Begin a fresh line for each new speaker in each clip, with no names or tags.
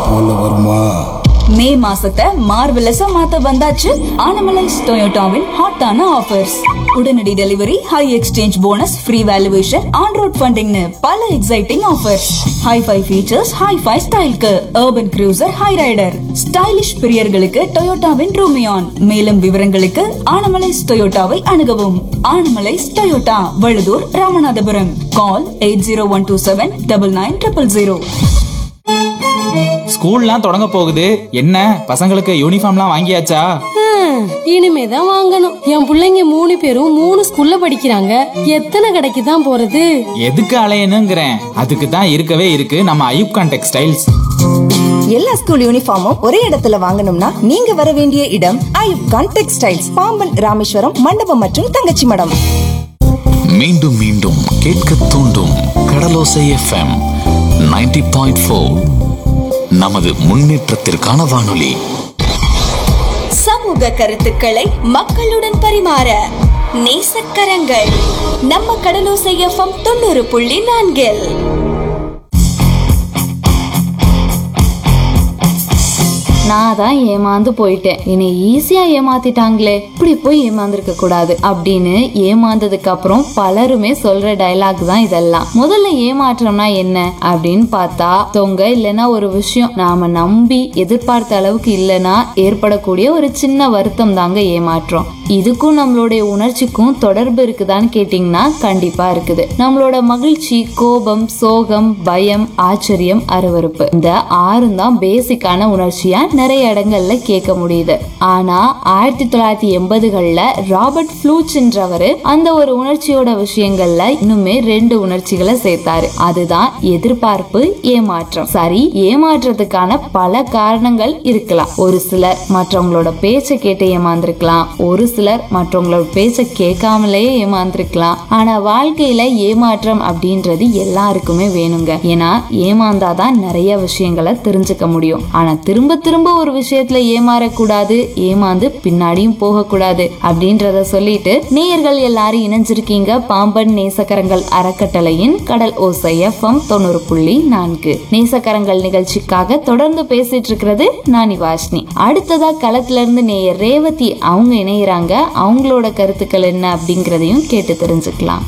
போல வருமா
மே மாசத்தை மார்வெலஸா மாத்த வந்தாச்சு ஆனமலைஸ் டொயோட்டாவின் ஹாட்டான ஆஃபர்ஸ் உடனடி delivery high exchange bonus free valuation on road ஃபண்டிங்னு பல exciting offers hi fi features hi fi ஸ்டைல்க்கு urban cruiser Hyryder stylish பிரியர்களுக்கு டொயோட்டாவின் ரூமியான் மேலும் விவரங்களுக்கு ஆனமலைஸ் டொயோட்டாவை அணுகவும் Annamalais Toyota Valuthur Ramanathapuram call eight zero one two seven double nine triple zero
ஸ்கூல்லாம் தொடங்க போகுது என்ன பசங்களுக்கு யூனிஃபார்ம்லாம் வாங்கியாச்சா
ஹம், இனிமேதான் வாங்கணும் என் பிள்ளைங்க மூணு பேரும் மூணு ஸ்கூல்ல படிக்கிறாங்க எத்தனை கடைக்கு தான் போறது
எதுக்கு அலையணுங்கிறேன் அதுக்கு தான் இருக்கவே இருக்கு நம்ம ஐயூப்கான் டெக்ஸ்டைல்ஸ்
எல்லா ஸ்கூல் யூனிஃபார்மும் ஒரே இடத்துல வாங்கணும்னா நீங்க வர வேண்டிய இடம் ஐயுப்கான் டெக்ஸ்டைல்ஸ் பாம்பன் ராமேஸ்வரம் மண்டபம் மற்றும் தங்கச்சி மடம்
மீண்டும் மீண்டும் கேட்க தூண்டும் கடலோசை எஃப்எம் 90.4 பாயிண்ட் ஃபோர் நமது முன்னேற்றத்திற்கான வானொலி
சமூக கருத்துக்களை மக்களுடன் பரிமாற நேசக்கரங்கள் நம்ம கடலோசை எஃப்எம் தொண்ணூறு புள்ளி நான்கில்
நான் தான் ஏமாந்து போயிட்டேன் என்னை ஈஸியா ஏமாத்திட்டாங்களே இப்படி போய் ஏமாந்துருக்க கூடாது அப்படின்னு ஏமாந்ததுக்கு அப்புறம் பலருமே சொல்ற டயலாக் தான் இதெல்லாம் முதல்ல ஏமாற்றம்னா என்ன அப்படின்னு பார்த்தா தொங்க இல்லைன்னா ஒரு விஷயம் நாம நம்பி எதிர்பார்த்த அளவுக்கு இல்லைன்னா ஏற்படக்கூடிய ஒரு சின்ன வருத்தம் தாங்க ஏமாற்றம் இதுக்கும் நம்மளுடைய உணர்ச்சிக்கும் தொடர்பு இருக்குதான்னு கேட்டிங்கன்னா கண்டிப்பா இருக்குது நம்மளோட மகிழ்ச்சி கோபம் சோகம் பயம் ஆச்சரியம் அருவருப்பு இந்த ஆறும் தான் பேசிக்கான உணர்ச்சியா நிறைய இடங்கள்ல கேட்க முடியுது ஆனா ஆயிரத்தி தொள்ளாயிரத்தி எண்பதுகள்ல ராபர்ட் ஃப்ளூச்ன்றவரு அந்த ஒரு உணர்ச்சியோட விஷயங்கள்ல இன்னுமே ரெண்டு உணர்ச்சிகளை சேர்த்தாரு அதுதான் எதிர்பார்ப்பு ஏமாற்றம் சரி ஏமாற்றத்துக்கான பல காரணங்கள் இருக்கலாம் ஒரு சிலர் மற்றவங்களோட பேச்சை கேட்டு ஏமாந்திருக்கலாம் ஒரு சிலர் மற்றவங்களோட பேச்சை கேட்காமலே ஏமாந்திருக்கலாம் ஆனா வாழ்க்கையில ஏமாற்றம் அப்படின்றது எல்லாருக்குமே வேணுங்க ஏன்னா ஏமாந்தாதான் நிறைய விஷயங்களை தெரிஞ்சுக்க முடியும் ஆனா திரும்ப திரும்ப ஒரு விஷயத்துல ஏமாறக்கூடாது ஏமாந்து பின்னாடியும் போகக்கூடாது அப்படின்றத சொல்லிட்டு நேயர்கள் எல்லாரும் இணைஞ்சிருக்கீங்க பாம்பன் நேசக்கரங்கள் அறக்கட்டளையின் கடல் ஓசை எஃப்எம் தொண்ணூறு புள்ளி நான்கு நேசக்கரங்கள் நிகழ்ச்சிக்காக தொடர்ந்து பேசிட்டு இருக்கிறது நானி வாஷ்னி அடுத்ததா களத்துல இருந்து நேயர் ரேவதி அவங்க இணையறாங்க அவங்களோட கருத்துக்கள் என்ன அப்படிங்கறதையும் கேட்டு தெரிஞ்சுக்கலாம்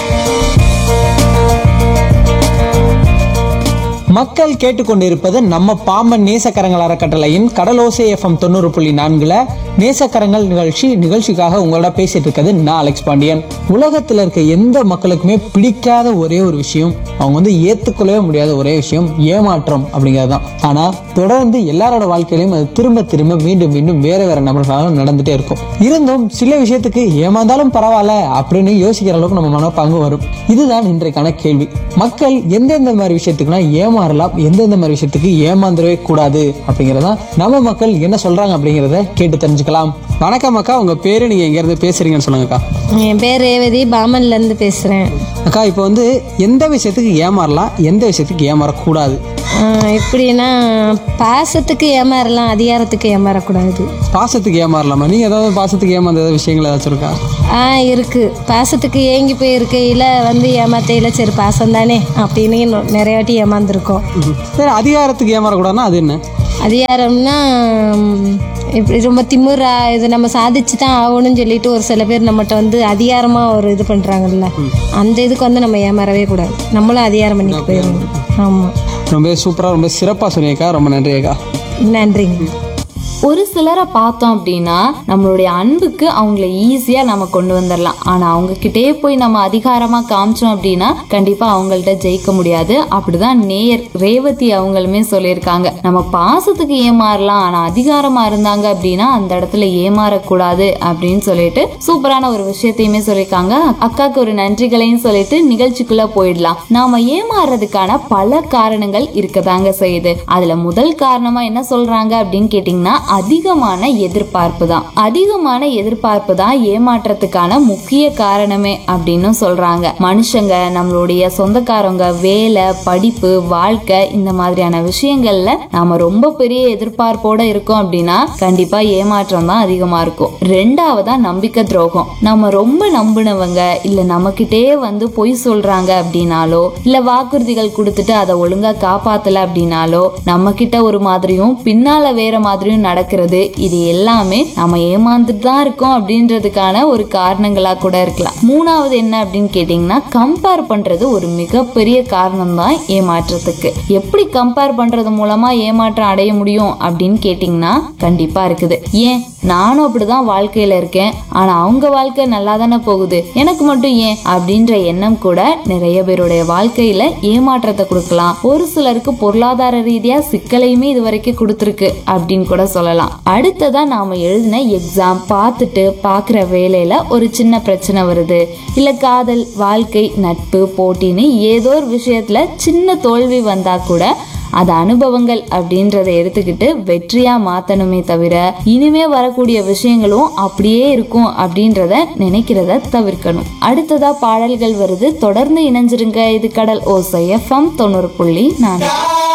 மக்கள் கேட்டுக்கொண்டிருப்பது நம்ம பாம்பன் நேசக்கரங்கள் அறக்கட்டளையின் கடலோசை எஃப்எம் தொண்ணூறு புள்ளி நான்குல நேசக்கரங்கள் நிகழ்ச்சி நிகழ்ச்சிக்காக உங்களோட பேசிட்டு இருக்கிறது நான் அலெக்ஸ் பாண்டியன் உலகத்துல இருக்க எந்த மக்களுக்குமே பிடிக்காத ஒரே ஒரு விஷயம் அவங்க வந்து ஏத்துக்கொள்ளவே முடியாத ஒரே விஷயம் ஏமாற்றம் அப்படிங்கிறது தான் ஆனா தொடர்ந்து எல்லாரோட வாழ்க்கையிலும் அது திரும்ப திரும்ப மீண்டும் மீண்டும் வேற வேற நபர்களாலும் நடந்துட்டே இருக்கும் இருந்தும் சில விஷயத்துக்கு ஏமாந்தாலும் பரவாயில்ல அப்படின்னு யோசிக்கிற அளவுக்கு நம்ம மனப்பாங்கு வரும் இதுதான் இன்றைக்கான கேள்வி மக்கள் எந்தெந்த மாதிரி விஷயத்துக்குனா ஏமாறலாம் எந்தெந்த மாதிரி விஷயத்துக்கு ஏமாந்துடவே கூடாது அப்படிங்கறதான் நம்ம மக்கள் என்ன சொல்றாங்க அப்படிங்கறத கேட்டு தெரிஞ்சுக்கலாம் வணக்கம் அக்கா உங்க பேரு நீங்க எங்க இருந்து பேசுறீங்கன்னு சொல்லுங்கக்கா
என் பேர் ரேவதி பாமன்ல இருந்து பேசுறேன்
அக்கா இப்போ வந்து எந்த விஷயத்துக்கு ஏமாறலாம் எந்த விஷயத்துக்கு ஏமாறக்கூடாது
ஆஹ் எப்படின்னா பாசத்துக்கு ஏமாறலாம் அதிகாரத்துக்கு ஏமாறக்கூடாது
பாசத்துக்கு ஏமாறலாமா நீங்க ஏதாவது பாசத்துக்கு ஏமாந்த ஏதாவது விஷயங்கள் ஏதாச்சும் இருக்கா
ஆ இருக்கு பாசத்துக்கு ஏங்கி போய் இருக்கையில வந்து ஏமாத்தையில சரி பாசம் தானே அப்படின்னு இன்னும் நிறைய வாட்டி ஏமாந்துருக்கோம்
சரி அதிகாரத்துக்கு ஏமாறக்கூடாதுன்னா அது என்ன
அதிகாரம்னா ம், இப்படி ரொம்ப திமிரா இது நம்ம சாதிச்சு தான் ஆகணும்னு சொல்லிட்டு ஒரு சில பேர் நம்மகிட்ட வந்து அதிகாரமா ஒரு இது பண்றாங்கல்ல அந்த இதுக்கு வந்து நம்ம ஏமாறவே கூடாது நம்மளும் அதிகாரம் பண்ணிட்டு போயிடணும் ஆமா
ரொம்ப சூப்பரா ரொம்ப சிறப்பா சொன்னீங்கக்கா ரொம்ப நன்றி அக்கா
நன்றிங்க
ஒரு சிலரை பார்த்தோம் அப்படின்னா நம்மளுடைய அன்புக்கு அவங்கள ஈஸியா நம்ம கொண்டு வந்துடலாம் ஆனா அவங்க கிட்டே போய் நம்ம அதிகாரமா காமிச்சோம் அப்படின்னா கண்டிப்பா அவங்கள்ட்ட ஜெயிக்க முடியாது அப்படிதான் நேயர் ரேவதி அவங்களுமே சொல்லியிருக்காங்க நம்ம பாசத்துக்கு ஏமாறலாம் ஆனா அதிகாரமா இருந்தாங்க அப்படின்னா அந்த இடத்துல ஏமாறக்கூடாது அப்படின்னு சொல்லிட்டு சூப்பரான ஒரு விஷயத்தையுமே சொல்லியிருக்காங்க அக்காக்கு ஒரு நன்றிகளையும் சொல்லிட்டு நிகழ்ச்சிக்குள்ள போயிடலாம் நாம ஏமாறுறதுக்கான பல காரணங்கள் இருக்கதாங்க செய்யுது அதுல முதல் காரணமா என்ன சொல்றாங்க அப்படின்னு கேட்டீங்கன்னா அதிகமான எதிர்பார்ப்பு தான் அதிகமான எதிர்பார்ப்பு தான் ஏமாற்றத்துக்கான முக்கிய காரணமே அப்படின்னு சொல்றாங்க மனுஷங்க நம்மளுடைய சொந்தக்காரங்க வேலை படிப்பு வாழ்க்கை இந்த மாதிரியான விஷயங்கள்ல நாம ரொம்ப பெரிய எதிர்பார்ப்போட இருக்கோம் அப்படின்னா கண்டிப்பா ஏமாற்றம் தான் அதிகமா இருக்கும் ரெண்டாவதா நம்பிக்கை துரோகம் நம்ம ரொம்ப நம்பினவங்க இல்ல நம்மகிட்டே வந்து பொய் சொல்றாங்க அப்படின்னாலோ இல்ல வாக்குறுதிகள் கொடுத்துட்டு அதை ஒழுங்கா காப்பாத்தல அப்படின்னாலோ நம்ம கிட்ட ஒரு மாதிரியும் பின்னால வேற மாதிரியும் நடக்கிறது இது எல்லாமே நம்ம ஏமாந்துட்டு தான் இருக்கோம் அப்படின்றதுக்கான ஒரு காரணங்களா கூட இருக்கலாம் மூணாவது என்ன அப்படின்னு கேட்டீங்கன்னா கம்பேர் பண்றது ஒரு மிகப்பெரிய காரணம் தான் ஏமாற்றத்துக்கு எப்படி கம்பேர் பண்றது மூலமா ஏமாற்றம் அடைய முடியும் அப்படின்னு கேட்டீங்கன்னா கண்டிப்பா இருக்குது ஏன் நானும் அப்படிதான் வாழ்க்கையில இருக்கேன் ஆனா அவங்க வாழ்க்கை நல்லா தானே போகுது எனக்கு மட்டும் ஏன் அப்படின்ற எண்ணம் கூட நிறைய பேருடைய வாழ்க்கையில ஏமாற்றத்தை கொடுக்கலாம் ஒரு சிலருக்கு பொருளாதார ரீதியா சிக்கலையுமே இது வரைக்கும் கொடுத்துருக்கு அப்படின்னு கூட சொல்லலாம் அடுத்ததா நாம எழுதின எக்ஸாம் பார்த்துட்டு பாக்குற வேலையில ஒரு சின்ன பிரச்சனை வருது இல்ல காதல் வாழ்க்கை நட்பு போட்டின்னு ஏதோ ஒரு விஷயத்துல சின்ன தோல்வி வந்தா கூட அது அனுபவங்கள் அப்படின்றத எடுத்துக்கிட்டு வெற்றியா மாத்தணுமே தவிர இனிமே வரக்கூடிய விஷயங்களும் அப்படியே இருக்கும் அப்படின்றத நினைக்கிறத தவிர்க்கணும் அடுத்ததா பாடல்கள் வருது தொடர்ந்து இணைஞ்சிருங்க இது கடல் ஓசை எஃப்எம் தொண்ணூறு புள்ளி நான்கு